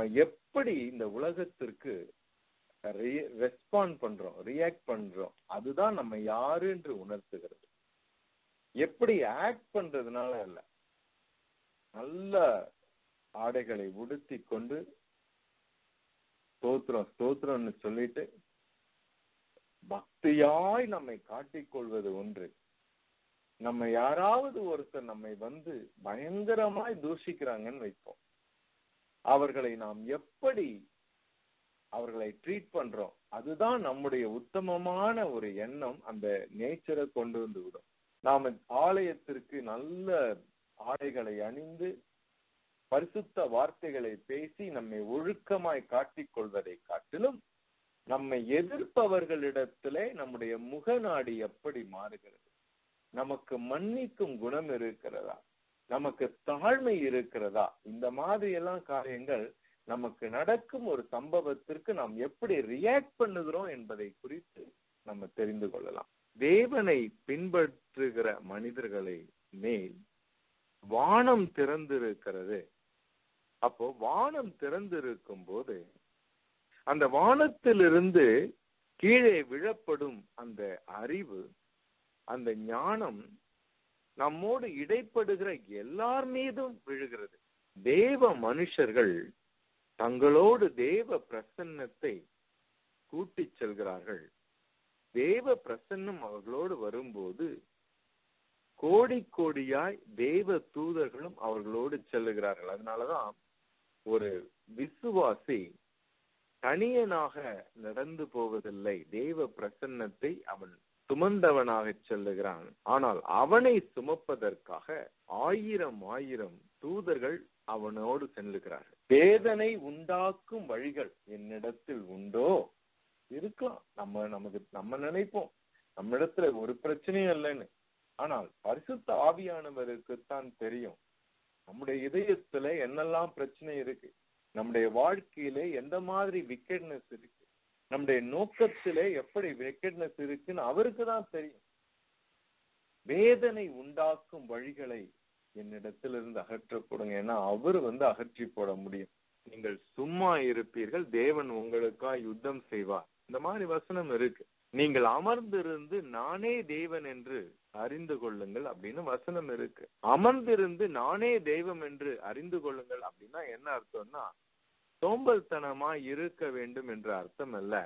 நம்ம எப்படி இந்த உலகத்திற்கு ரெஸ்பாண்ட் பண்றோம் ரியாக்ட் பண்றோம் அதுதான் நம்ம யாரு என்று உணர்த்துகிறது எப்படி ஆக்ட் பண்றதுனால இல்ல நல்ல ஆடைகளை உடுத்தி கொண்டு ஸ்தோத்திரம் ஸ்தோத்திரம்னு சொல்லிட்டு பக்தியாய் நம்மை காட்டிக்கொள்வது ஒன்று நம்ம யாராவது ஒருத்தர் நம்மை வந்து பயங்கரமாய் தூஷிக்கிறாங்கன்னு வைப்போம் அவர்களை நாம் எப்படி அவர்களை ட்ரீட் பண்றோம் அதுதான் நம்முடைய உத்தமமான ஒரு எண்ணம் அந்த நேச்சரை கொண்டு வந்து விடும் நாம ஆலயத்திற்கு நல்ல ஆடைகளை அணிந்து பரிசுத்த வார்த்தைகளை பேசி நம்மை ஒழுக்கமாய் காட்டிக் கொள்வதை காட்டிலும் நம்மை எதிர்ப்பவர்களிடத்திலே நம்முடைய முகநாடி எப்படி மாறுகிறது நமக்கு மன்னிக்கும் குணம் இருக்கிறதா நமக்கு தாழ்மை இருக்கிறதா இந்த மாதிரி எல்லாம் காரியங்கள் நமக்கு நடக்கும் ஒரு சம்பவத்திற்கு நாம் எப்படி ரியாக்ட் பண்ணுகிறோம் என்பதை குறித்து நம்ம தெரிந்து கொள்ளலாம் தேவனை பின்பற்றுகிற மனிதர்களை மேல் வானம் திறந்திருக்கிறது அப்போ வானம் திறந்திருக்கும் போது அந்த வானத்திலிருந்து கீழே விழப்படும் அந்த அறிவு அந்த ஞானம் நம்மோடு இடைப்படுகிற எல்லார் மீதும் விழுகிறது தேவ மனுஷர்கள் தங்களோடு தேவ பிரசன்னத்தை கூட்டிச் செல்கிறார்கள் தேவ பிரசன்னம் அவர்களோடு வரும்போது கோடி கோடியாய் தேவ தூதர்களும் அவர்களோடு செல்லுகிறார்கள் அதனாலதான் ஒரு விசுவாசி தனியனாக நடந்து போவதில்லை தேவ பிரசன்னத்தை அவன் சுமந்தவனாக செல்லுகிறான் ஆனால் அவனை சுமப்பதற்காக ஆயிரம் ஆயிரம் தூதர்கள் அவனோடு செல்லுகிறார்கள் வேதனை உண்டாக்கும் வழிகள் என்னிடத்தில் உண்டோ இருக்கலாம் நம்ம நமக்கு நம்ம நினைப்போம் நம்மிடத்துல ஒரு பிரச்சனையும் இல்லைன்னு ஆனால் பரிசுத்த ஆவியானவருக்குத்தான் தெரியும் நம்முடைய இதயத்துல என்னெல்லாம் பிரச்சனை இருக்கு நம்முடைய வாழ்க்கையில எந்த மாதிரி விக்கெட்னஸ் இருக்கு நம்முடைய நோக்கத்திலே எப்படி விக்கெட்னஸ் இருக்குன்னு அவருக்கு தான் தெரியும் வேதனை உண்டாக்கும் வழிகளை என்னிடத்திலிருந்து அகற்ற போடுங்க ஏன்னா அவர் வந்து அகற்றி போட முடியும் நீங்கள் சும்மா இருப்பீர்கள் தேவன் உங்களுக்காக யுத்தம் செய்வார் இந்த மாதிரி வசனம் இருக்கு நீங்கள் அமர்ந்திருந்து நானே தேவன் என்று அறிந்து கொள்ளுங்கள் அப்படின்னு வசனம் இருக்கு அமர்ந்திருந்து நானே தெய்வம் என்று அறிந்து கொள்ளுங்கள் அப்படின்னா என்ன அர்த்தம்னா சோம்பல்தனமா இருக்க வேண்டும் என்ற அர்த்தம் அல்ல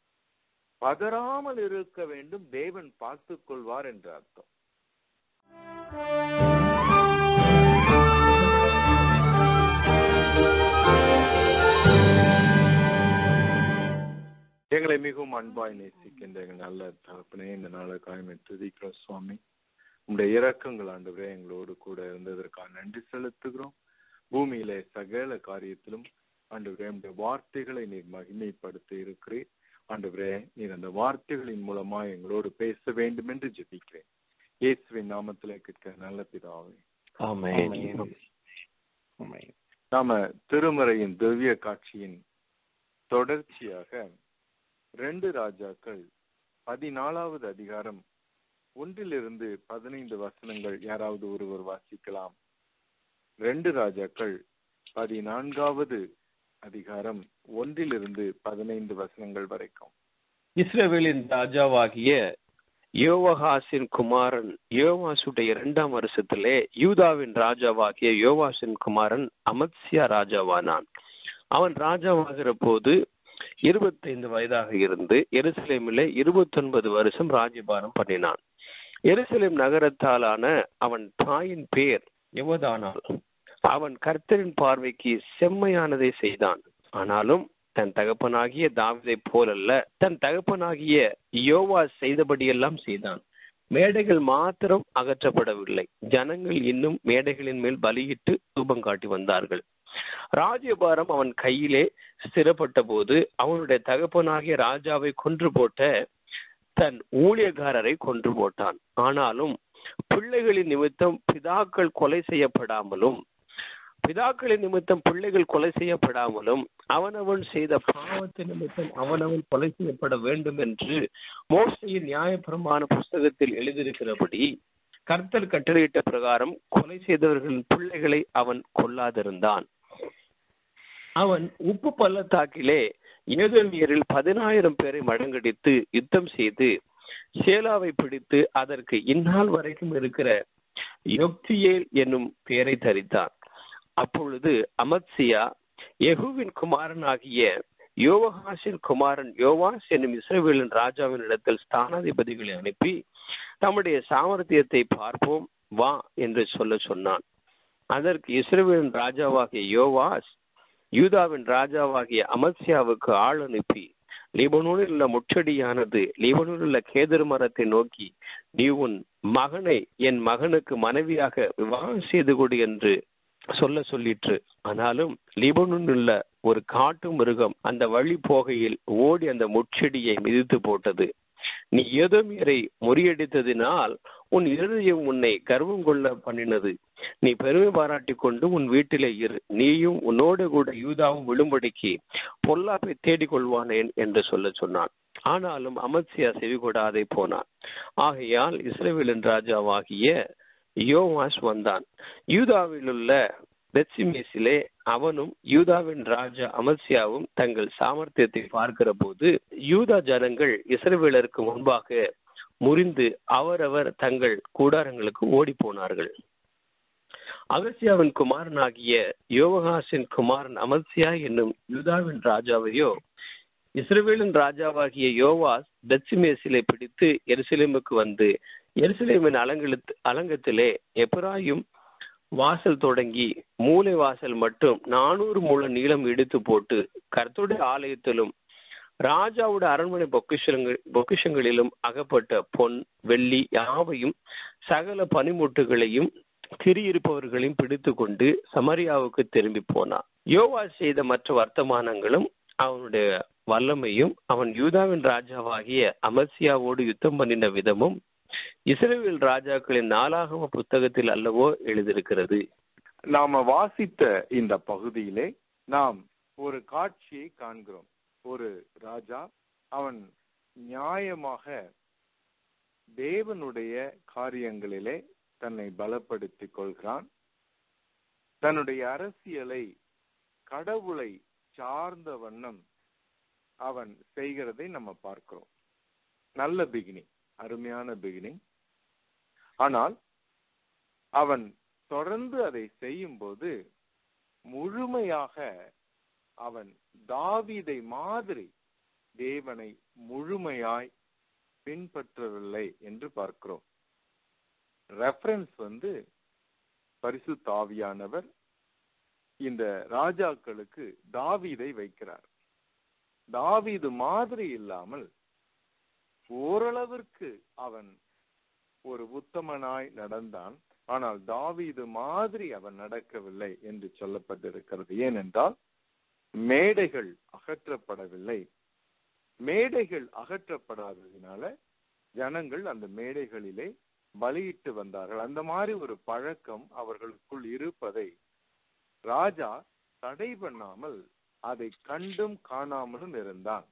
பதறாமல் இருக்க வேண்டும் தேவன் பார்த்துக் கொள்வார் என்ற அர்த்தம் எங்களை மிகவும் அன்பாய் நேசிக்கின்ற எங்கள் நல்ல தகப்பனே இந்த நாளுக்காக துதிக்கிறோம் சுவாமி உங்களுடைய இரக்கங்கள் ஆண்டவரே எங்களோடு கூட இருந்ததற்காக நன்றி செலுத்துகிறோம் பூமியிலே சகல காரியத்திலும் ஆண்டவரே உடைய வார்த்தைகளை நீர் மகிமைப்படுத்தி இருக்கிறீர் ஆண்டவரே நீர் அந்த வார்த்தைகளின் மூலமா எங்களோடு பேச வேண்டும் என்று ஜெபிக்கிறேன் இயேசுவின் நாமத்திலே கேட்க நல்ல பிதாவே நாம திருமறையின் திவ்ய காட்சியின் தொடர்ச்சியாக ரெண்டு ராஜாக்கள் பதினாலாவது அதிகாரம் ஒன்றிலிருந்து பதினைந்து வசனங்கள் யாராவது ஒருவர் வாசிக்கலாம் ரெண்டு ராஜாக்கள் பதினான்காவது அதிகாரம் ஒன்றிலிருந்து பதினைந்து வசனங்கள் வரைக்கும் இஸ்ரவேலின் ராஜாவாகிய யோவஹாசின் குமாரன் யோவாசுடைய இரண்டாம் வருஷத்திலே யூதாவின் ராஜாவாகிய யோவாசின் குமாரன் அமத்சியா ராஜாவானான் அவன் ராஜாவாகிற போது இருபத்தைந்து வயதாக இருந்து எருசலேமிலே இருபத்தொன்பது வருஷம் ராஜ்யபாரம் பண்ணினான் எருசலேம் நகரத்தாலான அவன் தாயின் பேர் எவதானால் அவன் கர்த்தரின் பார்வைக்கு செம்மையானதை செய்தான் ஆனாலும் தன் தகப்பனாகிய தாவிதை போலல்ல தன் தகப்பனாகிய யோவா செய்தபடியெல்லாம் செய்தான் மேடைகள் மாத்திரம் அகற்றப்படவில்லை ஜனங்கள் இன்னும் மேடைகளின் மேல் பலியிட்டு தூபம் காட்டி வந்தார்கள் ராஜ்யபாரம் அவன் கையிலே ஸ்திரப்பட்ட போது அவனுடைய தகப்பனாகிய ராஜாவை கொன்று போட்ட தன் ஊழியக்காரரை கொன்று போட்டான் ஆனாலும் பிள்ளைகளின் நிமித்தம் பிதாக்கள் கொலை செய்யப்படாமலும் பிதாக்களின் நிமித்தம் பிள்ளைகள் கொலை செய்யப்படாமலும் அவனவன் செய்த பாவத்தின் நிமித்தம் அவனவன் கொலை செய்யப்பட வேண்டும் என்று மோசையின் நியாயப்பிரமாண புஸ்தகத்தில் எழுதியிருக்கிறபடி கர்த்தர் கட்டளையிட்ட பிரகாரம் கொலை செய்தவர்களின் பிள்ளைகளை அவன் கொல்லாதிருந்தான் அவன் உப்பு பள்ளத்தாக்கிலே ஏதோமியரில் பதினாயிரம் பேரை மடங்கடித்து யுத்தம் செய்து சேலாவை பிடித்து அதற்கு இந்நாள் வரைக்கும் இருக்கிற யொக்தியேல் என்னும் பெயரை தரித்தான் அப்பொழுது அமத்சியா யெகூவின் குமாரனாகிய யோவகாசின் குமாரன் யோவாஸ் என்னும் இஸ்ரவேலின் ராஜாவின் இடத்தில் ஸ்தானாதிபதிகளை அனுப்பி நம்முடைய சாமர்த்தியத்தை பார்ப்போம் வா என்று சொல்ல சொன்னான் அதற்கு இஸ்ரவேலின் ராஜாவாகிய யோவாஸ் யூதாவின் ராஜாவாகிய அமத்சியாவுக்கு ஆள் அனுப்பி லீபனூனில் உள்ள முச்செடியானது லீபனூனில் உள்ள கேதர் மரத்தை நோக்கி நீ உன் மகனை என் மகனுக்கு மனைவியாக விவாகம் செய்து கொடு என்று சொல்ல சொல்லிற்று ஆனாலும் லீபனூனில் உள்ள ஒரு காட்டு மிருகம் அந்த வழி போகையில் ஓடி அந்த முச்செடியை மிதித்து போட்டது நீ ஏதோமியரை முறியடித்ததினால் உன் இருதயம் உன்னை கர்வம் கொள்ள பண்ணினது நீ பெருமை பாராட்டி கொண்டு உன் வீட்டிலே இரு நீயும் உன்னோடு கூட யூதாவும் விழும்படிக்கு பொல்லாப்பை தேடிக் கொள்வானேன் என்று சொல்ல சொன்னான் ஆனாலும் அமத்சியா செவி கொடாதே போனான் ஆகையால் இஸ்ரேவேலின் ராஜாவாகிய யோவாஸ் வந்தான் யூதாவில் உள்ள பெத்சிமேசிலே அவனும் யூதாவின் ராஜா அமத்சியாவும் தங்கள் சாமர்த்தியத்தை பார்க்கிற போது யூதா ஜனங்கள் இஸ்ரவேலருக்கு முன்பாக முறிந்து அவரவர் தங்கள் கூடாரங்களுக்கு ஓடி போனார்கள் அகசியாவின் குமாரனாகிய யோவகாசின் குமாரன் அமத்சியா என்னும் யூதாவின் ராஜாவையோ இஸ்ரவேலின் ராஜாவாகிய யோவாஸ் பெத்சிமேசிலை பிடித்து எருசலேமுக்கு வந்து எருசலேமின் அலங்கலத்து அலங்கத்திலே எப்ராயும் வாசல் தொடங்கி மூலை வாசல் மட்டும் நானூறு மூல நீளம் இடித்து போட்டு கர்த்தருடைய ஆலயத்திலும் ராஜாவோட அரண்மனை பொக்கிஷங்கள் பொக்கிஷங்களிலும் அகப்பட்ட பொன் வெள்ளி யாவையும் சகல பனிமுட்டுகளையும் கிரியிருப்பவர்களையும் பிடித்து கொண்டு சமரியாவுக்கு திரும்பி போனான் யோவா செய்த மற்ற வர்த்தமானங்களும் அவனுடைய வல்லமையும் அவன் யூதாவின் ராஜாவாகிய அமர்சியாவோடு யுத்தம் பண்ணின விதமும் இஸ்ரேல் ராஜாக்களின் நாளாகம புத்தகத்தில் அல்லவோ எழுதியிருக்கிறது நாம வாசித்த இந்த பகுதியிலே நாம் ஒரு காட்சியை காண்கிறோம் ஒரு ராஜா அவன் நியாயமாக தேவனுடைய காரியங்களிலே தன்னை பலப்படுத்திக் கொள்கிறான் தன்னுடைய அரசியலை கடவுளை சார்ந்த வண்ணம் அவன் செய்கிறதை நம்ம பார்க்கிறோம் நல்ல பிகினிங் அருமையான பிகினிங் ஆனால் அவன் தொடர்ந்து அதை செய்யும்போது முழுமையாக அவன் தாவீதை மாதிரி தேவனை முழுமையாய் பின்பற்றவில்லை என்று பார்க்கிறோம் ரெஃபரன்ஸ் வந்து பரிசு தாவியானவர் இந்த ராஜாக்களுக்கு தாவீதை வைக்கிறார் தாவீது மாதிரி இல்லாமல் ஓரளவிற்கு அவன் ஒரு உத்தமனாய் நடந்தான் ஆனால் தாவீது மாதிரி அவன் நடக்கவில்லை என்று சொல்லப்பட்டிருக்கிறது ஏனென்றால் மேடைகள் அகற்றப்படவில்லை மேடைகள் அகற்றப்படாததினால ஜனங்கள் அந்த மேடைகளிலே பலியிட்டு வந்தார்கள் அந்த மாதிரி ஒரு பழக்கம் அவர்களுக்குள் இருப்பதை ராஜா தடை பண்ணாமல் அதை கண்டும் காணாமலும் இருந்தான்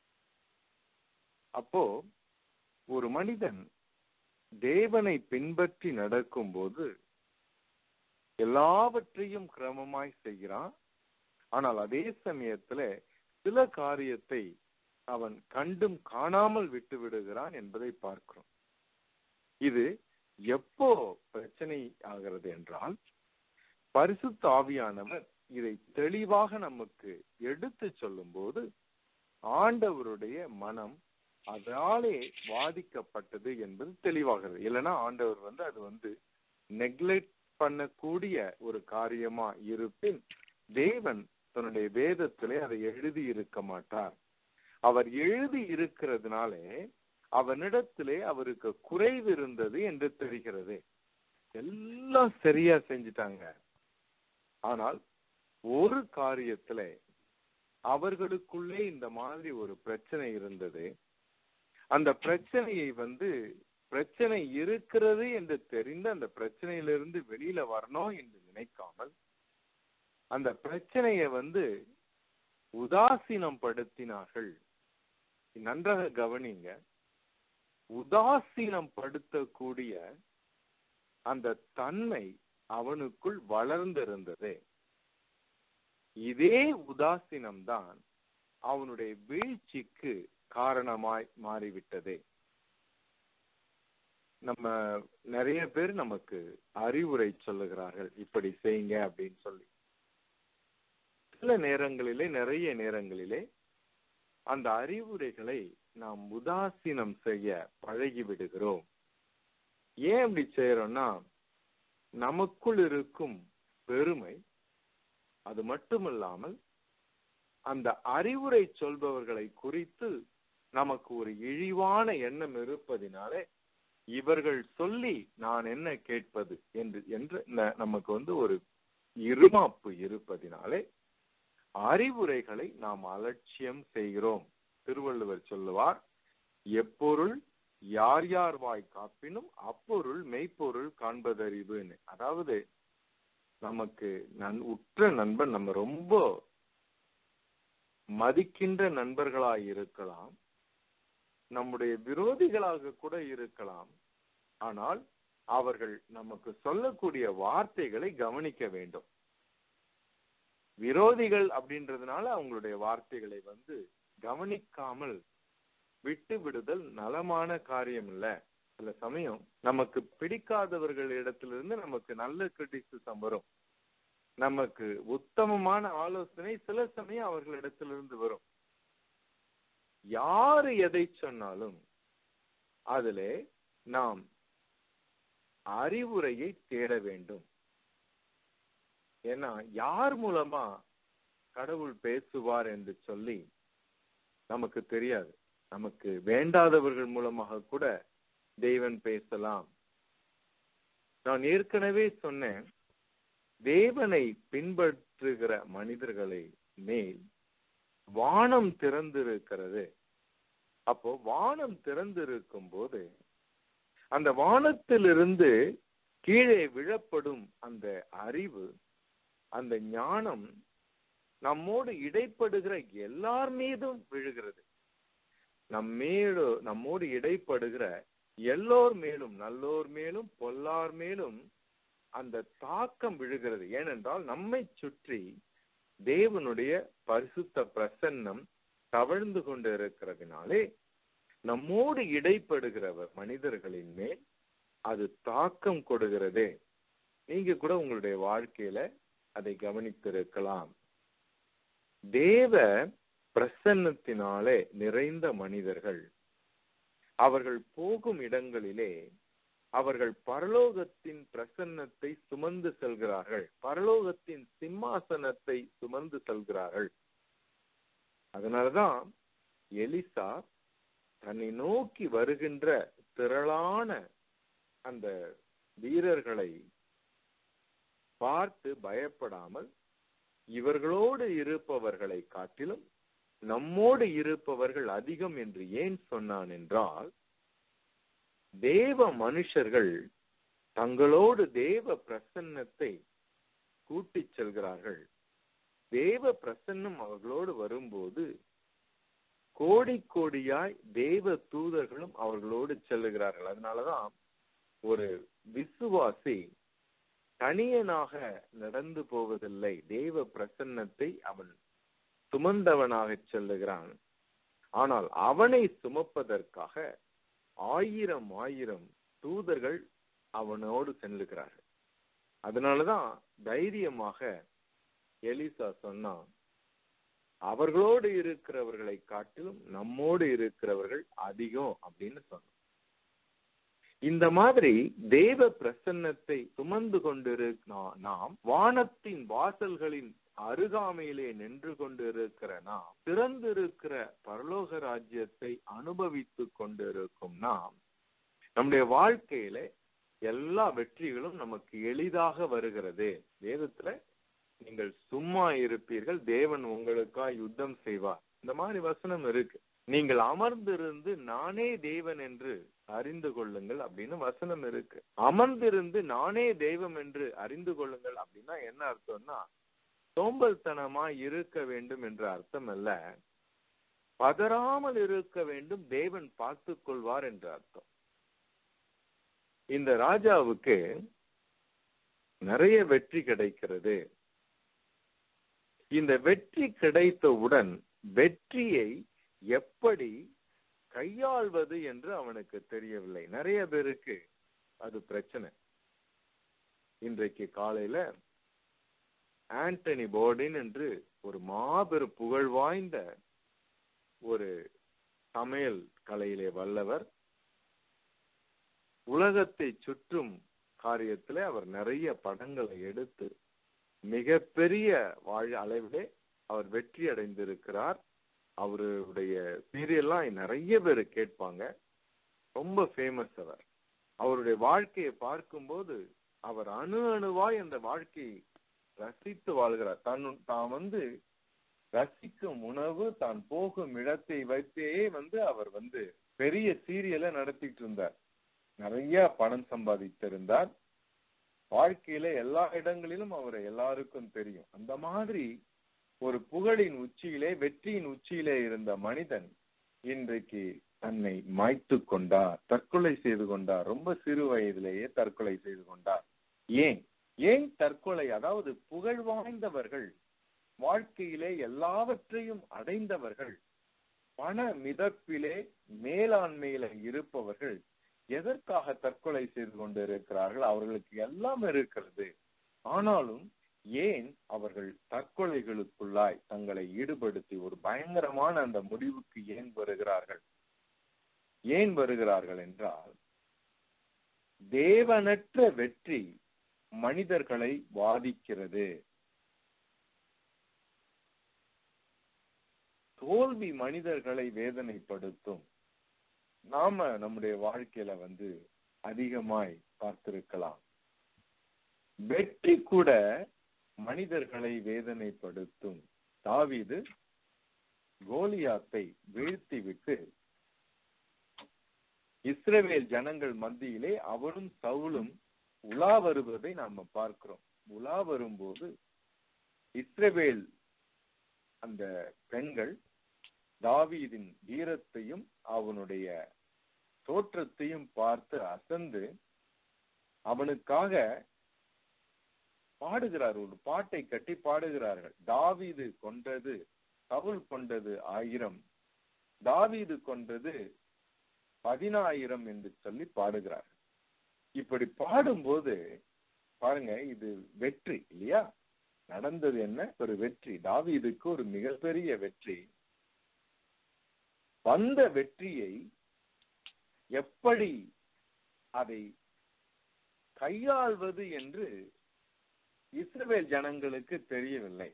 அப்போ ஒரு மனிதன் தேவனை பின்பற்றி நடக்கும்போது எல்லாவற்றையும் கிரமமாய் செய்கிறான் ஆனால் அதே சமயத்துல சில காரியத்தை அவன் கண்டும் காணாமல் விட்டு விடுகிறான் என்பதை பார்க்கிறோம் இது எப்போ பிரச்சனை ஆகிறது என்றால் பரிசுத்த ஆவியானவர் இதை தெளிவாக நமக்கு எடுத்து சொல்லும் போது ஆண்டவருடைய மனம் அதனாலே பாதிக்கப்பட்டது என்பது தெளிவாகிறது இல்லைன்னா ஆண்டவர் வந்து அது வந்து நெக்லெக்ட் பண்ணக்கூடிய ஒரு காரியமா இருப்பின் தேவன் தன்னுடைய வேதத்திலே அதை எழுதி இருக்க மாட்டார் அவர் எழுதி இருக்கிறதுனாலே அவனிடத்திலே அவருக்கு குறைவு இருந்தது என்று தெரிகிறது எல்லாம் சரியா செஞ்சிட்டாங்க ஆனால் ஒரு காரியத்துல அவர்களுக்குள்ளே இந்த மாதிரி ஒரு பிரச்சனை இருந்தது அந்த பிரச்சனையை வந்து பிரச்சனை இருக்கிறது என்று தெரிந்து அந்த பிரச்சனையிலிருந்து வெளியில வரணும் என்று நினைக்காமல் அந்த பிரச்சனையை வந்து உதாசீனம் படுத்தினார்கள் நன்றாக கவனிங்க உதாசீனம் படுத்தக்கூடிய அந்த தன்மை அவனுக்குள் வளர்ந்திருந்தது இதே உதாசீனம்தான் அவனுடைய வீழ்ச்சிக்கு காரணமாய் மாறிவிட்டது நம்ம நிறைய பேர் நமக்கு அறிவுரை சொல்லுகிறார்கள் இப்படி செய்யுங்க அப்படின்னு சொல்லி சில நேரங்களிலே நிறைய நேரங்களிலே அந்த அறிவுரைகளை நாம் உதாசீனம் செய்ய பழகி விடுகிறோம் ஏன் அப்படி செய்யறோம்னா நமக்குள் இருக்கும் பெருமை அது மட்டுமல்லாமல் அந்த அறிவுரை சொல்பவர்களை குறித்து நமக்கு ஒரு இழிவான எண்ணம் இருப்பதினாலே இவர்கள் சொல்லி நான் என்ன கேட்பது என்று என்று ந- நமக்கு வந்து ஒரு இருமாப்பு இருப்பதினாலே அறிவுரைகளை நாம் அலட்சியம் செய்கிறோம் திருவள்ளுவர் சொல்லுவார் எப்பொருள் யார் யார் வாய் காப்பினும் அப்பொருள் மெய்ப்பொருள் காண்பதறிவுன்னு அதாவது நமக்கு நன் உற்ற நண்பன் நம்ம ரொம்ப மதிக்கின்ற நண்பர்களாய் இருக்கலாம் நம்முடைய விரோதிகளாக கூட இருக்கலாம் ஆனால் அவர்கள் நமக்கு சொல்லக்கூடிய வார்த்தைகளை கவனிக்க வேண்டும் விரோதிகள் அப்படின்றதுனால அவங்களுடைய வார்த்தைகளை வந்து கவனிக்காமல் விட்டு விடுதல் நலமான காரியம் இல்ல சில சமயம் நமக்கு பிடிக்காதவர்கள் இடத்திலிருந்து நமக்கு நல்ல கிரிட்டிசிசம் வரும் நமக்கு உத்தமமான ஆலோசனை சில சமயம் அவர்களிடத்திலிருந்து வரும் யாரு எதை சொன்னாலும் அதிலே நாம் அறிவுரையை தேட வேண்டும் ஏன்னா யார் மூலமா கடவுள் பேசுவார் என்று சொல்லி நமக்கு தெரியாது நமக்கு வேண்டாதவர்கள் மூலமாக கூட தெய்வன் பேசலாம் நான் ஏற்கனவே சொன்னேன் தேவனை பின்பற்றுகிற மனிதர்களை மேல் வானம் திறந்திருக்கிறது அப்போ வானம் திறந்திருக்கும் போது அந்த வானத்திலிருந்து கீழே விழப்படும் அந்த அறிவு அந்த ஞானம் நம்மோடு இடைப்படுகிற எல்லார் மீதும் விழுகிறது நம்மேடு நம்மோடு இடைப்படுகிற எல்லோர் மேலும் நல்லோர் மேலும் பொல்லார் மேலும் அந்த தாக்கம் விழுகிறது ஏனென்றால் நம்மை சுற்றி தேவனுடைய பரிசுத்த பிரசன்னம் தவழ்ந்து கொண்டு இருக்கிறதுனாலே நம்மோடு இடைப்படுகிறவர் மனிதர்களின் மேல் அது தாக்கம் கொடுகிறது நீங்க கூட உங்களுடைய வாழ்க்கையில அதை கவனித்திருக்கலாம் தேவ பிரசன்னத்தினாலே நிறைந்த மனிதர்கள் அவர்கள் போகும் இடங்களிலே அவர்கள் பரலோகத்தின் பிரசன்னத்தை சுமந்து செல்கிறார்கள் பரலோகத்தின் சிம்மாசனத்தை சுமந்து செல்கிறார்கள் அதனாலதான் எலிசா தன்னை நோக்கி வருகின்ற திரளான அந்த வீரர்களை பார்த்து பயப்படாமல் இவர்களோடு இருப்பவர்களை காட்டிலும் நம்மோடு இருப்பவர்கள் அதிகம் என்று ஏன் சொன்னான் என்றால் தேவ மனுஷர்கள் தங்களோடு தேவ பிரசன்னத்தை கூட்டிச் செல்கிறார்கள் தேவ பிரசன்னம் அவர்களோடு வரும்போது கோடி கோடியாய் தேவ தூதர்களும் அவர்களோடு செல்லுகிறார்கள் அதனாலதான் ஒரு விசுவாசி தனியனாக நடந்து போவதில்லை தேவ பிரசன்னத்தை அவன் சுமந்தவனாக செல்லுகிறான் ஆனால் அவனை சுமப்பதற்காக ஆயிரம் ஆயிரம் தூதர்கள் அவனோடு செல்லுகிறார்கள் அதனாலதான் தைரியமாக எலிசா சொன்னான் அவர்களோடு இருக்கிறவர்களை காட்டிலும் நம்மோடு இருக்கிறவர்கள் அதிகம் அப்படின்னு சொன்னான் இந்த மாதிரி தேவ பிரசன்னத்தை சுமந்து கொண்டிருக்க நாம் வானத்தின் வாசல்களின் அருகாமையிலே நின்று கொண்டிருக்கிற நாம் திறந்திருக்கிற பரலோக ராஜ்யத்தை அனுபவித்துக் கொண்டிருக்கும் நாம் நம்முடைய வாழ்க்கையில எல்லா வெற்றிகளும் நமக்கு எளிதாக வருகிறது வேதத்துல நீங்கள் சும்மா இருப்பீர்கள் தேவன் உங்களுக்காக யுத்தம் செய்வார் இந்த மாதிரி வசனம் இருக்கு நீங்கள் அமர்ந்திருந்து நானே தேவன் என்று அறிந்து கொள்ளுங்கள் அப்படின்னு வசனம் இருக்கு அமர்ந்திருந்து நானே தெய்வம் என்று அறிந்து கொள்ளுங்கள் அப்படின்னா என்ன அர்த்தம்னா சோம்பல்தனமா இருக்க வேண்டும் என்ற அர்த்தம் அல்ல பதறாமல் இருக்க வேண்டும் தேவன் பார்த்துக் கொள்வார் என்ற அர்த்தம் இந்த ராஜாவுக்கு நிறைய வெற்றி கிடைக்கிறது இந்த வெற்றி கிடைத்தவுடன் வெற்றியை எப்படி கையாள்வது என்று அவனுக்கு தெரியவில்லை நிறைய பேருக்கு அது பிரச்சனை இன்றைக்கு காலையில ஆண்டனி போர்டின் என்று ஒரு மாபெரும் புகழ் வாய்ந்த ஒரு சமையல் கலையிலே வல்லவர் உலகத்தை சுற்றும் காரியத்திலே அவர் நிறைய படங்களை எடுத்து மிகப்பெரிய வாழ் அளவிலே அவர் வெற்றி அடைந்திருக்கிறார் அவருடைய சீரியல்லாம் நிறைய பேர் கேட்பாங்க ரொம்ப ஃபேமஸ் அவர் அவருடைய வாழ்க்கையை பார்க்கும்போது அவர் அணு அணுவாய் அந்த வாழ்க்கையை ரசித்து வாழ்கிறார் தன் தான் வந்து ரசிக்கும் உணவு தான் போகும் இடத்தை வைத்தே வந்து அவர் வந்து பெரிய சீரியலை நடத்திட்டு இருந்தார் நிறைய பணம் சம்பாதித்திருந்தார் வாழ்க்கையில எல்லா இடங்களிலும் அவரை எல்லாருக்கும் தெரியும் அந்த மாதிரி ஒரு புகழின் உச்சியிலே வெற்றியின் உச்சியிலே இருந்த மனிதன் இன்றைக்கு தன்னை மாய்த்து கொண்டார் தற்கொலை செய்து கொண்டார் ரொம்ப சிறு வயதிலேயே தற்கொலை செய்து கொண்டார் ஏன் ஏன் தற்கொலை அதாவது புகழ் வாய்ந்தவர்கள் வாழ்க்கையிலே எல்லாவற்றையும் அடைந்தவர்கள் பண மிதப்பிலே மேலாண்மையில இருப்பவர்கள் எதற்காக தற்கொலை செய்து கொண்டு இருக்கிறார்கள் அவர்களுக்கு எல்லாம் இருக்கிறது ஆனாலும் ஏன் அவர்கள் தற்கொலைகளுக்குள்ளாய் தங்களை ஈடுபடுத்தி ஒரு பயங்கரமான அந்த முடிவுக்கு ஏன் வருகிறார்கள் ஏன் வருகிறார்கள் என்றால் தேவனற்ற வெற்றி மனிதர்களை வாதிக்கிறது தோல்வி மனிதர்களை வேதனைப்படுத்தும் நாம நம்முடைய வாழ்க்கையில வந்து அதிகமாய் பார்த்திருக்கலாம் வெற்றி கூட மனிதர்களை வேதனைப்படுத்தும் தாவீது கோலியாத்தை வீழ்த்திவிட்டு இஸ்ரவேல் ஜனங்கள் மத்தியிலே அவரும் சவுலும் உலா வருவதை நாம பார்க்கிறோம் உலா வரும்போது இஸ்ரவேல் அந்த பெண்கள் தாவீதின் வீரத்தையும் அவனுடைய தோற்றத்தையும் பார்த்து அசந்து அவனுக்காக பாடுகிறார் ஒரு பாட்டை கட்டி பாடுகிறார்கள் தாவீது கொன்றது சவுல் கொண்டது ஆயிரம் தாவீது கொன்றது பதினாயிரம் என்று சொல்லி பாடுகிறார்கள் இப்படி பாடும்போது பாருங்க இது வெற்றி இல்லையா நடந்தது என்ன ஒரு வெற்றி தாவீதுக்கு ஒரு மிகப்பெரிய வெற்றி வந்த வெற்றியை எப்படி அதை கையாள்வது என்று இஸ்ரவேல் ஜனங்களுக்கு தெரியவில்லை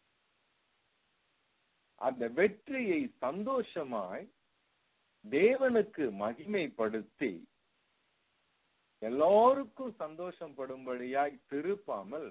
அந்த வெற்றியை சந்தோஷமாய் தேவனுக்கு மகிமைப்படுத்தி எல்லோருக்கும் சந்தோஷம் படும்படியாய் திருப்பாமல்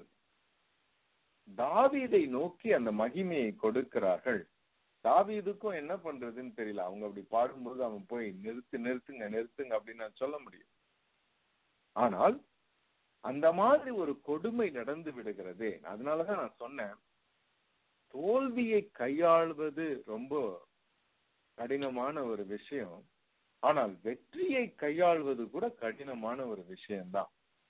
தாவீதை நோக்கி அந்த மகிமையை கொடுக்கிறார்கள் தாவீதுக்கும் என்ன பண்றதுன்னு தெரியல அவங்க அப்படி பாடும்போது அவன் போய் நிறுத்து நிறுத்துங்க நிறுத்துங்க அப்படின்னு நான் சொல்ல முடியும் ஆனால் அந்த மாதிரி ஒரு கொடுமை நடந்து விடுகிறது அதனாலதான் நான் சொன்னேன் தோல்வியை கையாள்வது ரொம்ப கடினமான ஒரு விஷயம் ஆனால் வெற்றியை கையாள்வது கூட கடினமான ஒரு விஷயம்தான்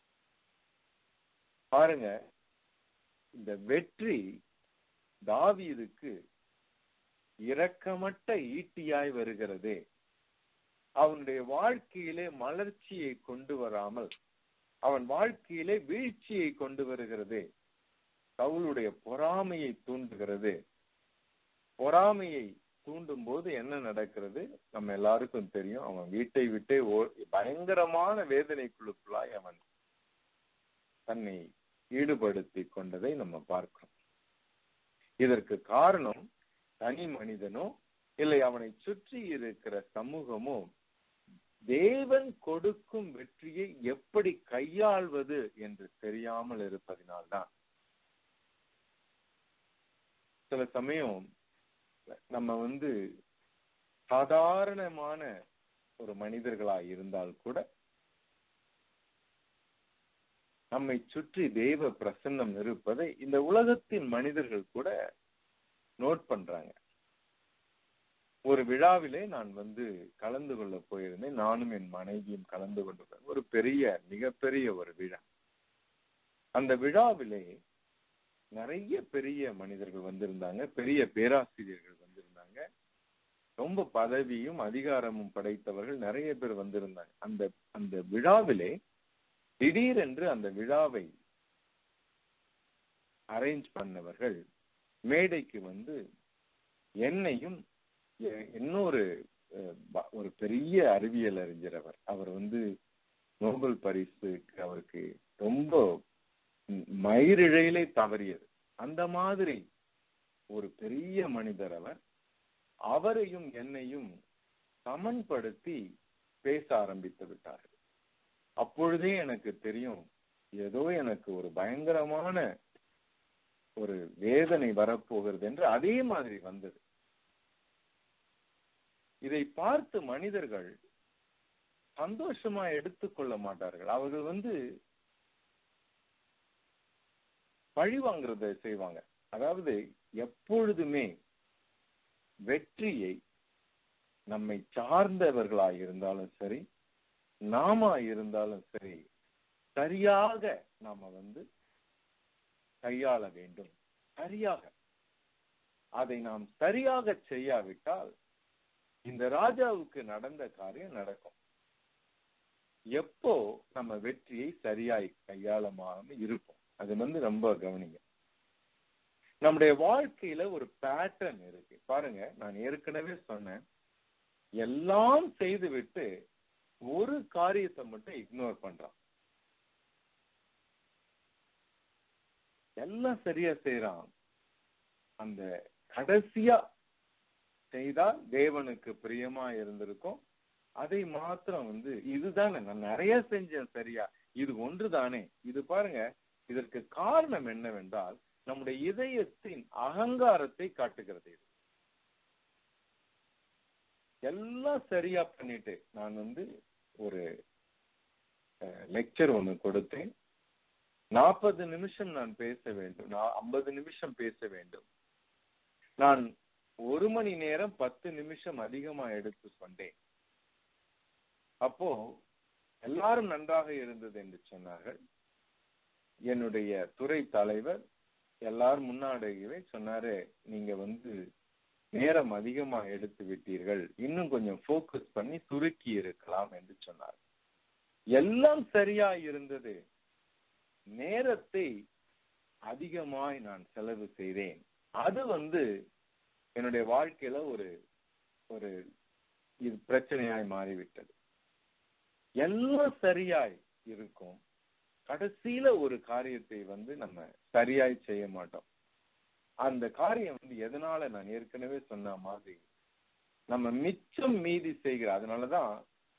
பாருங்க இந்த வெற்றி தாவீதுக்கு இரக்கமட்ட ஈட்டியாய் வருகிறது அவனுடைய வாழ்க்கையிலே மலர்ச்சியை கொண்டு வராமல் அவன் வாழ்க்கையிலே வீழ்ச்சியை கொண்டு வருகிறது சவுளுடைய பொறாமையை தூண்டுகிறது பொறாமையை தூண்டும் போது என்ன நடக்கிறது நம்ம எல்லாருக்கும் தெரியும் அவன் வீட்டை விட்டே ஓ பயங்கரமான வேதனைக்குழுக்குள்ளாய் அவன் தன்னை ஈடுபடுத்தி கொண்டதை நம்ம பார்க்கிறோம் இதற்கு காரணம் தனி மனிதனோ இல்லை அவனை சுற்றி இருக்கிற சமூகமோ தேவன் கொடுக்கும் வெற்றியை எப்படி கையாள்வது என்று தெரியாமல் இருப்பதினால்தான் சில சமயம் நம்ம வந்து சாதாரணமான ஒரு மனிதர்களா இருந்தால் கூட நம்மை சுற்றி தெய்வ பிரசன்னம் இருப்பதை இந்த உலகத்தின் மனிதர்கள் கூட நோட் பண்றாங்க ஒரு விழாவிலே நான் வந்து கலந்து கொள்ள போயிருந்தேன் நானும் என் மனைவியும் கலந்து கொண்டு ஒரு பெரிய மிகப்பெரிய ஒரு விழா அந்த விழாவிலே நிறைய பெரிய மனிதர்கள் வந்திருந்தாங்க பெரிய பேராசிரியர்கள் வந்திருந்தாங்க ரொம்ப பதவியும் அதிகாரமும் படைத்தவர்கள் நிறைய பேர் வந்திருந்தாங்க அந்த அந்த விழாவிலே திடீரென்று அந்த விழாவை அரேஞ்ச் பண்ணவர்கள் மேடைக்கு வந்து என்னையும் எ- இன்னொரு அஹ், ப- ஒரு பெரிய அறிவியல் அறிஞர் அவர் அவர் வந்து நோபல் பரிசுக்கு அவருக்கு ரொம்ப ம், மயிரிழையிலே தவறியது அந்த மாதிரி ஒரு பெரிய மனிதர் அவர் அவரையும் என்னையும் சமன்படுத்தி பேச ஆரம்பித்து விட்டார்கள் அப்பொழுதே எனக்கு தெரியும் ஏதோ எனக்கு ஒரு பயங்கரமான ஒரு வேதனை வரப்போகிறது என்று அதே மாதிரி வந்தது இதை பார்த்து மனிதர்கள் சந்தோஷமா எடுத்துக்கொள்ள மாட்டார்கள் அவர்கள் வந்து பழி வாங்குறத செய்வாங்க அதாவது எப்பொழுதுமே வெற்றியை நம்மை சார்ந்தவர்களாய் இருந்தாலும் சரி நாம இருந்தாலும் சரி சரியாக நாம வந்து கையாள வேண்டும் சரியாக அதை நாம் சரியாக செய்யாவிட்டால் இந்த ராஜாவுக்கு நடந்த காரியம் நடக்கும் எப்போ நம்ம வெற்றியை சரியாய் கையாளமாக இருப்போம் அது வந்து ரொம்ப கவனிங்க நம்முடைய வாழ்க்கையில ஒரு பேட்டர்ன் இருக்கு பாருங்க நான் ஏற்கனவே சொன்னேன் எல்லாம் செய்து விட்டு ஒரு காரியத்தை மட்டும் இக்னோர் பண்றான் எல்லாம் சரியா செய்யறான் அந்த கடைசியா செய்தால் தேவனுக்கு பிரியமா இருந்திருக்கும் அதை மாத்திரம் வந்து இதுதானே நான் நிறைய செஞ்சேன் சரியா இது ஒன்றுதானே இது பாருங்க இதற்கு காரணம் என்னவென்றால் நம்முடைய இதயத்தின் அகங்காரத்தை காட்டுகிறது இது எல்லாம் சரியா பண்ணிட்டு நான் வந்து ஒரு லெக்சர் ஒன்று கொடுத்தேன் நாற்பது நிமிஷம் நான் பேச வேண்டும் நான் ஐம்பது நிமிஷம் பேச வேண்டும் நான் ஒரு மணி நேரம் பத்து நிமிஷம் அதிகமா எடுத்து சொன்னேன் அப்போ எல்லாரும் நன்றாக இருந்தது என்று சொன்னார்கள் என்னுடைய துறை தலைவர் எல்லாரும் முன்னாடியே சொன்னாரு நீங்க வந்து நேரம் அதிகமா எடுத்து விட்டீர்கள் இன்னும் கொஞ்சம் ஃபோக்கஸ் பண்ணி சுருக்கி இருக்கலாம் என்று சொன்னார் எல்லாம் சரியா இருந்தது நேரத்தை அதிகமாய் நான் செலவு செய்தேன் அது வந்து என்னுடைய வாழ்க்கையில ஒரு ஒரு இது பிரச்சனையாய் மாறிவிட்டது எல்லாம் சரியாய் இருக்கும் கடைசியில ஒரு காரியத்தை வந்து நம்ம சரியாய் செய்ய மாட்டோம் அந்த காரியம் வந்து எதனால நான் ஏற்கனவே சொன்ன மாதிரி நம்ம மிச்சம் மீதி செய்கிற அதனாலதான்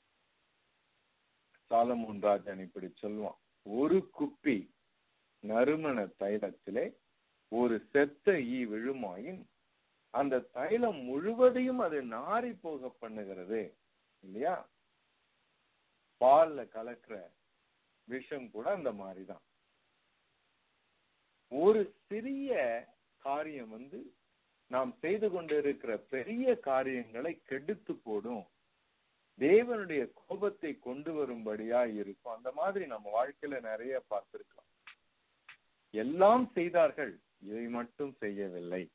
சாலமோன் ராஜன் இப்படி சொல்லுவான் ஒரு குப்பி நறுமண தைலத்திலே ஒரு செத்த ஈ விழுமாயின் அந்த தைலம் முழுவதையும் அது நாரி போக பண்ணுகிறது இல்லையா பால்ல கலக்கிற விஷம் கூட அந்த மாதிரிதான் ஒரு சிறிய காரியம் வந்து நாம் செய்து கொண்டிருக்கிற பெரிய காரியங்களை கெடுத்து போடும் தேவனுடைய கோபத்தை கொண்டு வரும்படியா இருக்கும் அந்த மாதிரி நம்ம வாழ்க்கையில நிறைய பார்த்திருக்கலாம் எல்லாம் செய்தார்கள் இதை மட்டும் செய்யவில்லை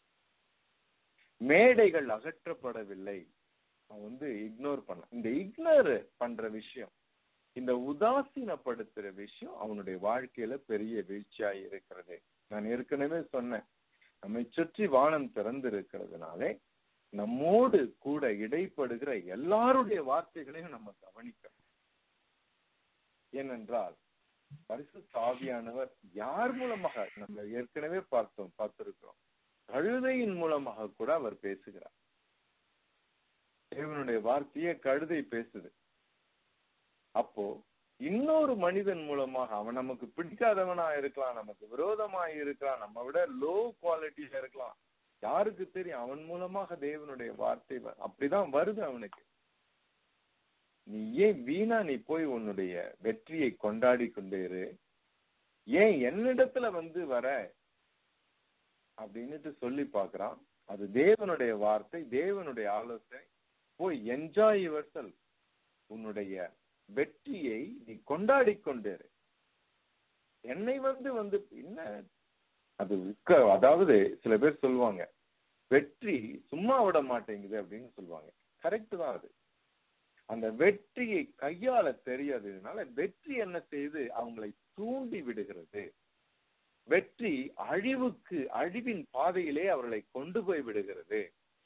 மேடைகள் அகற்றப்படவில்லை அவன் வந்து இக்னோர் பண்ண இந்த இக்னோர் பண்ற விஷயம் இந்த உதாசீனப்படுத்துற விஷயம் அவனுடைய வாழ்க்கையில பெரிய வீழ்ச்சியா இருக்கிறது நான் ஏற்கனவே சொன்னேன் நம்மை சுற்றி வானம் திறந்து இருக்கிறதுனாலே நம்மோடு கூட இடைப்படுகிற எல்லாருடைய வார்த்தைகளையும் நம்ம கவனிக்கணும் ஏனென்றால் பரிசு சாவியானவர் யார் மூலமாக நம்ம ஏற்கனவே பார்த்தோம் பார்த்திருக்கிறோம் கழுதையின் மூலமாக கூட அவர் பேசுகிறார் தேவனுடைய வார்த்தையே கழுதை பேசுது அப்போ இன்னொரு மனிதன் மூலமாக அவன் நமக்கு பிடிக்காதவனா இருக்கலாம் நமக்கு விரோதமா இருக்கலாம் நம்ம விட லோ குவாலிட்டியா இருக்கலாம் யாருக்கு தெரியும் அவன் மூலமாக தேவனுடைய வார்த்தை அப்படிதான் வருது அவனுக்கு நீ ஏன் வீணா நீ போய் உன்னுடைய வெற்றியை கொண்டாடி கொண்டே இரு ஏன் என்னிடத்துல வந்து வர அப்படின்னுட்டு சொல்லி பாக்குறான் அது தேவனுடைய வார்த்தை தேவனுடைய ஆலோசனை போய் என்ஜாய் யுவர் செல் உன்னுடைய வெற்றியை நீ கொண்டாடி கொண்டிரு என்னை வந்து வந்து என்ன அது விக்க அதாவது சில பேர் சொல்லுவாங்க வெற்றி சும்மா விட மாட்டேங்குது அப்படின்னு சொல்லுவாங்க கரெக்ட் தான் அது அந்த வெற்றியை கையாள தெரியாததுனால வெற்றி என்ன செய்யுது அவங்களை தூண்டி விடுகிறது வெற்றி அழிவுக்கு அழிவின் பாதையிலே அவர்களை கொண்டு போய் விடுகிறது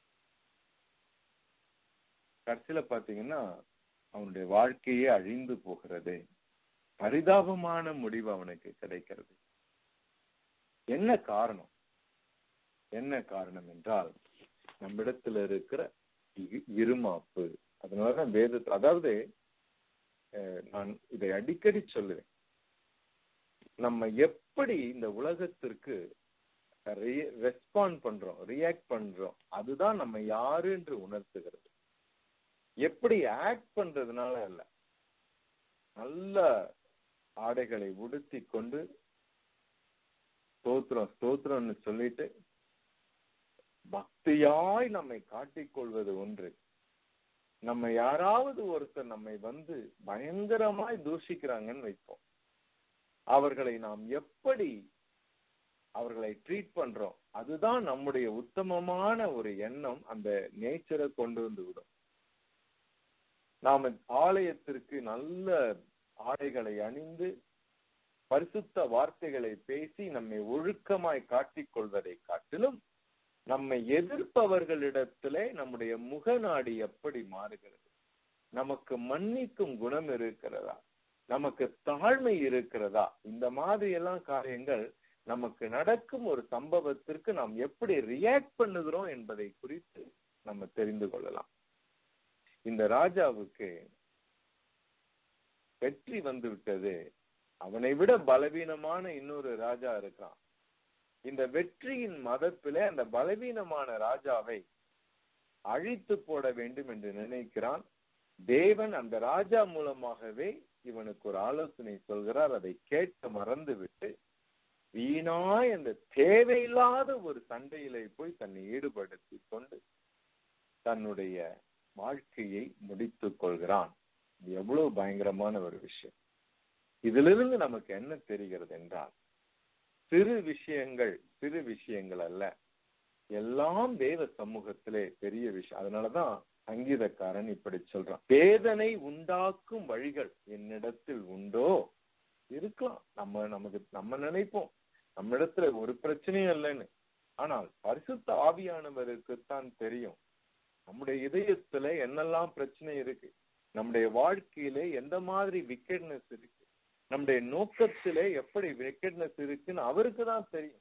கடைசியில பாத்தீங்கன்னா அவனுடைய வாழ்க்கையே அழிந்து போகிறது பரிதாபமான முடிவு அவனுக்கு கிடைக்கிறது என்ன காரணம் என்ன காரணம் என்றால் நம்மிடத்துல இருக்கிற இ- இருமாப்பு அதனாலதான் வேத அதாவது அஹ், நான் இதை அடிக்கடி சொல்லுவேன் நம்ம எப்படி இந்த உலகத்திற்கு ரெஸ்பாண்ட் பண்றோம் ரியாக்ட் பண்றோம் அதுதான் நம்ம யாரு என்று உணர்த்துகிறது எப்படி ஆக்ட் பண்றதுனால அல்ல நல்ல ஆடைகளை உடுத்தி கொண்டு ஸ்தோத்திரம் ஸ்தோத்திரம்னு சொல்லிட்டு பக்தியாய் நம்மை காட்டிக்கொள்வது ஒன்று நம்ம யாராவது ஒருத்தர் நம்மை வந்து பயங்கரமாய் தூஷிக்கிறாங்கன்னு வைப்போம் அவர்களை நாம் எப்படி அவர்களை ட்ரீட் பண்றோம் அதுதான் நம்முடைய உத்தமமான ஒரு எண்ணம் அந்த நேச்சரை கொண்டு வந்து விடும் நாம ஆலயத்திற்கு நல்ல ஆடைகளை அணிந்து பரிசுத்த வார்த்தைகளை பேசி நம்மை ஒழுக்கமாய் காட்டிக் கொள்வதை காட்டிலும் நம்மை எதிர்ப்பவர்களிடத்திலே நம்முடைய முகநாடி எப்படி மாறுகிறது நமக்கு மன்னிக்கும் குணம் இருக்கிறதா நமக்கு தாழ்மை இருக்கிறதா இந்த மாதிரி எல்லாம் காரியங்கள் நமக்கு நடக்கும் ஒரு சம்பவத்திற்கு நாம் எப்படி ரியாக்ட் பண்ணுகிறோம் என்பதை குறித்து நம்ம தெரிந்து கொள்ளலாம் இந்த ராஜாவுக்கு வெற்றி வந்து விட்டது அவனை விட பலவீனமான இன்னொரு ராஜா இருக்கிறான் இந்த வெற்றியின் மதத்திலே அந்த பலவீனமான ராஜாவை அழித்து போட வேண்டும் என்று நினைக்கிறான் தேவன் அந்த ராஜா மூலமாகவே இவனுக்கு ஒரு ஆலோசனை சொல்கிறார் அதை கேட்க மறந்து விட்டு வீணாய் அந்த தேவையில்லாத ஒரு சண்டையிலே போய் தன்னை ஈடுபடுத்தி கொண்டு தன்னுடைய வாழ்க்கையை முடித்துக் கொள்கிறான் இது எவ்வளவு பயங்கரமான ஒரு விஷயம் இதிலிருந்து நமக்கு என்ன தெரிகிறது என்றால் சிறு விஷயங்கள் சிறு விஷயங்கள் அல்ல எல்லாம் தேவ சமூகத்திலே பெரிய விஷயம் அதனாலதான் சங்கீதக்காரன் இப்படி சொல்றான் வேதனை உண்டாக்கும் வழிகள் என்னிடத்தில் உண்டோ இருக்கலாம் நம்ம நமக்கு நம்ம நினைப்போம் நம்ம இடத்துல ஒரு பிரச்சனையும் இல்லைன்னு ஆனால் பரிசுத்த ஆவியானவருக்குத்தான் தெரியும் நம்முடைய இதயத்துல என்னெல்லாம் பிரச்சனை இருக்கு நம்முடைய வாழ்க்கையிலே எந்த மாதிரி விக்கெட்னஸ் இருக்கு நம்முடைய நோக்கத்திலே எப்படி விக்கெட்னஸ் இருக்குன்னு அவருக்கு தான் தெரியும்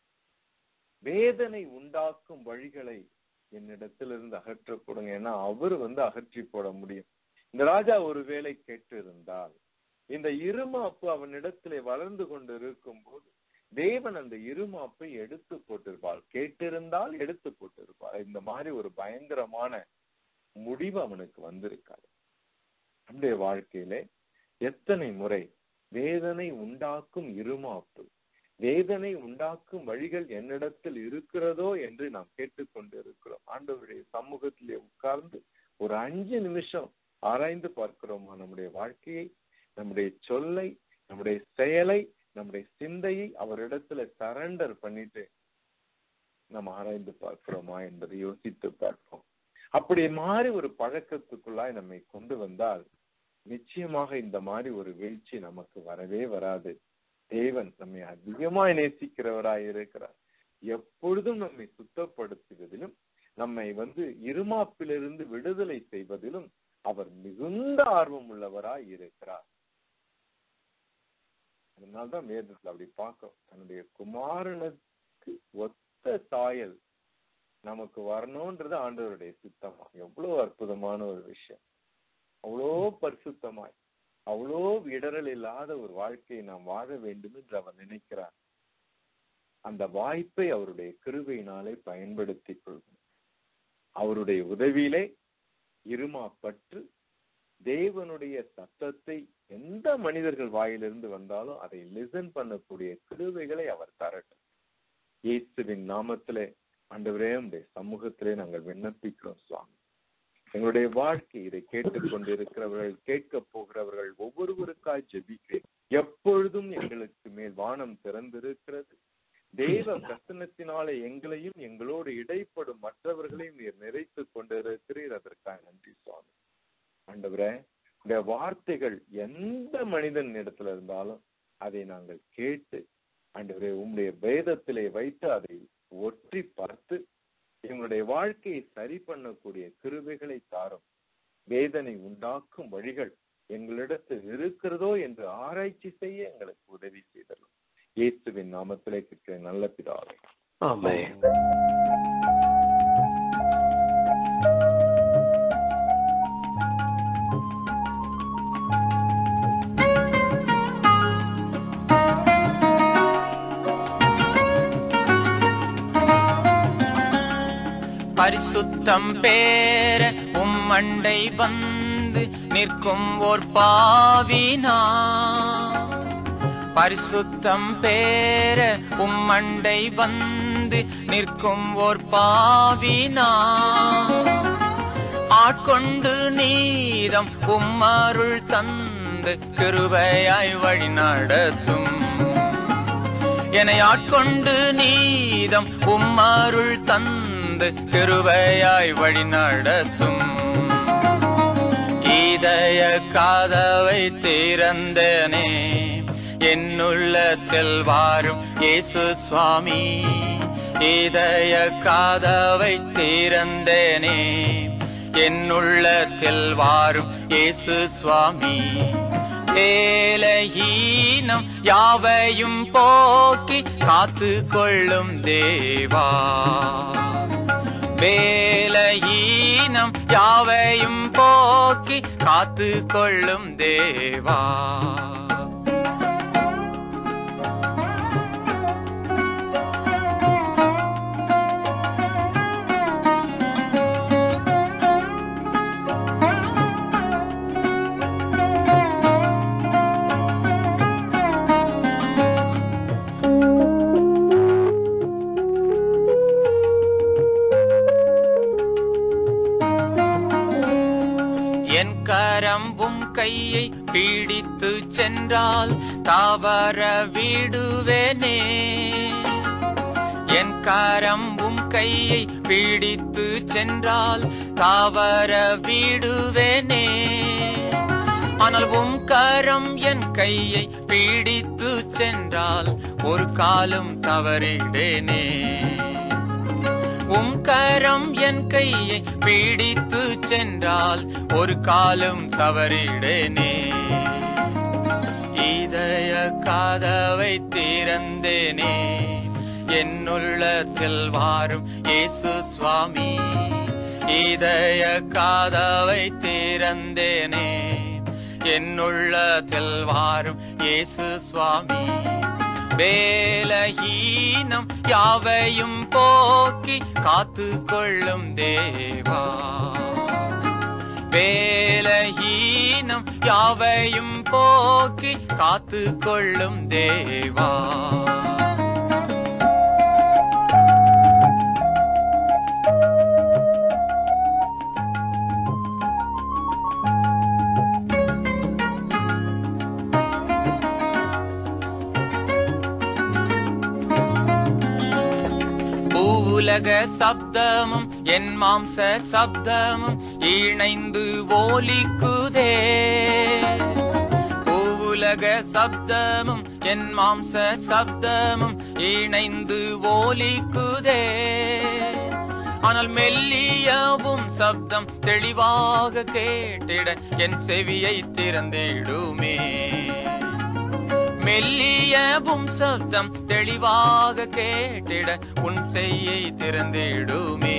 வேதனை உண்டாக்கும் வழிகளை என்னிடத்திலிருந்து அகற்ற கொடுங்க ஏன்னா அவர் வந்து அகற்றி போட முடியும் இந்த ராஜா ஒருவேளை கேட்டு இருந்தால் இந்த இருமாப்பு அவனிடத்திலே வளர்ந்து கொண்டு இருக்கும் போது தேவன் அந்த இருமாப்பை எடுத்து போட்டிருப்பாள் கேட்டிருந்தால் எடுத்து போட்டிருப்பாள் இந்த மாதிரி ஒரு பயங்கரமான முடிவு அவனுக்கு வந்திருக்காது நம்முடைய வாழ்க்கையிலே எத்தனை முறை வேதனை உண்டாக்கும் இருமாப்பு வேதனை உண்டாக்கும் வழிகள் என்னிடத்தில் இருக்கிறதோ என்று நாம் கேட்டுக்கொண்டு இருக்கிறோம் ஆண்டவருடைய சமூகத்திலே உட்கார்ந்து ஒரு அஞ்சு நிமிஷம் ஆராய்ந்து பார்க்கிறோமா நம்முடைய வாழ்க்கையை நம்முடைய சொல்லை நம்முடைய செயலை நம்முடைய சிந்தையை அவரிடத்துல சரண்டர் பண்ணிட்டு நம்ம ஆராய்ந்து பார்க்கிறோமா என்பதை யோசித்து பார்ப்போம் அப்படி மாறி ஒரு பழக்கத்துக்குள்ளாய் நம்மை கொண்டு வந்தால் நிச்சயமாக இந்த மாதிரி ஒரு வீழ்ச்சி நமக்கு வரவே வராது தேவன் நம்மை அதிகமாய் நேசிக்கிறவராய் இருக்கிறார் எப்பொழுதும் நம்மை சுத்தப்படுத்துவதிலும் நம்மை வந்து இருமாப்பிலிருந்து விடுதலை செய்வதிலும் அவர் மிகுந்த ஆர்வம் உள்ளவராய் இருக்கிறார் அதனால்தான் வேதத்துல அப்படி பார்க்கிறோம் தன்னுடைய குமாரனுக்கு ஒத்த சாயல் நமக்கு வரணும்ன்றது ஆண்டவருடைய சித்தமா எவ்வளவு அற்புதமான ஒரு விஷயம் அவ்வளோ பரிசுத்தமாய் அவ்வளோ இடரல் இல்லாத ஒரு வாழ்க்கையை நாம் வாழ வேண்டும் என்று அவர் நினைக்கிறார் அந்த வாய்ப்பை அவருடைய கிருபையினாலே பயன்படுத்திக் கொள்வோம் அவருடைய உதவியிலே இருமாப்பற்று தேவனுடைய சத்தத்தை எந்த மனிதர்கள் வாயிலிருந்து வந்தாலும் அதை லிசன் பண்ணக்கூடிய கிருவைகளை அவர் தரட்டும் இயேசுவின் நாமத்திலே ஆண்டவரே உடைய சமூகத்திலே நாங்கள் விண்ணப்பிக்கிறோம் சுவாமி எங்களுடைய வாழ்க்கை இதை கேட்டுக் கொண்டிருக்கிறவர்கள் கேட்க போகிறவர்கள் ஒவ்வொருவருக்காய் ஜெபிக்கிறேன் எப்பொழுதும் எங்களுக்கு மேல் வானம் திறந்திருக்கிறது தேவ அன்பினாலே எங்களையும் எங்களோடு இடைப்படும் மற்றவர்களையும் நீர் நிறைத்து கொண்டிருக்கிறீர் அதற்காக நன்றி சுவாமி ஆண்டவரே இந்த வார்த்தைகள் எந்த மனிதன் இடத்துல இருந்தாலும் அதை நாங்கள் கேட்டு ஆண்டவரே உம்முடைய வேதத்திலே வைத்து அதை ஒற்றி பார்த்து எங்களுடைய வாழ்க்கையை சரி பண்ணக்கூடிய கிருபைகளை தாரும் வேதனை உண்டாக்கும் வழிகள் எங்களிடத்தில் இருக்கிறதோ என்று ஆராய்ச்சி செய்ய எங்களுக்கு உதவி செய்தலும் இயேசுவின் நாமத்திலே கேட்கிற நல்ல பிதாவே ஆமென் பரிசுத்தம் பேர உம்மண்டை வந்து நிற்கும் ஓர் பாவினா பரிசுத்தம் பேர உம்மண்டை வந்து நிற்கும் ஓர் பாவினா ஆட்கொண்டு நீதம் உம்மருள் தந்து கிருபையாய் வழி நடத்தும் என்னை ஆட்கொண்டு நீதம் உம்மருள் தந்து கிருபையாய் வழி நடத்தும் இதய காதவை திறந்தனே என்னுள்ளத்தில் வாரும் இயேசு சுவாமி இதய காதவை திறந்தனே என்னுள்ளத்தில் வாரும் இயேசு சுவாமி வேலையீனம் யாவையும் போக்கி காத்து கொள்ளும் தேவா வேலையீனம் யாவையும் போக்கி காத்து கொள்ளும் தேவா என் கரம்பும் கையை பிடித்து சென்றால் தவற விடுவேனே என் கரம்பும் கையை பிடித்து சென்றால் தவற விடுவேனே ஆனால் உம் கரம் என் கையை பிடித்து சென்றால் ஒரு காலம் தவறிடேனே உம் கரம் என் கையை பிடித்து சென்றால் ஒரு காலம் தவறிடனே இதய காதவை திறந்தேனே என்னுள்ளத்தில் வாரும் இயேசு சுவாமி இதய காதவை திறந்தேனே என்னுள்ளத்தில் வாரும் இயேசு சுவாமி வேலஹீனம் யாவையும் போக்கி காத்து கொள்ளும் தேவா வேலஹீனம் யாவையும் போக்கி காத்து கொள்ளும் தேவா பூவுலக சப்தமும் என் மாம்ச சப்தமும் இணைந்து ஓலிக்குதே பூவுலக சப்தமும் என் மாம்ச சப்தமும் இணைந்து ஓலிக்குதே ஆனால் மெல்லியவும் சப்தம் தெளிவாக கேட்டிட என் செவியை திறந்திடுமே மெல்லியவும் சப்தம் தெளிவாக கேட்டிட உன் செய்யை திறந்திடுமே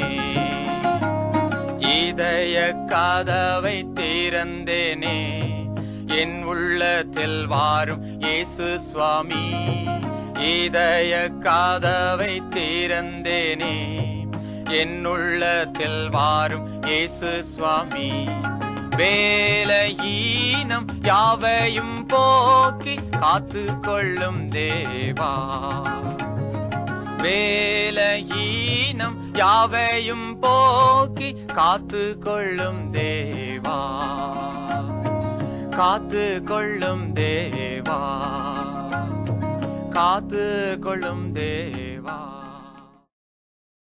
இதய காதவை திறந்தேனே என் உள்ளத்தில் வாரும் இயேசு சுவாமி இதய காதவை திறந்தேனே என் உள்ளத்தில் வாரும் இயேசு சுவாமி வேலஹீனம் யாவையும் போக்கி காத்து கொள்ளும் தேவா வேலஹீனம் யாவையும் போக்கி காத்து கொள்ளும் தேவா காத்து கொள்ளும் தேவா காத்து கொள்ளும் தேவா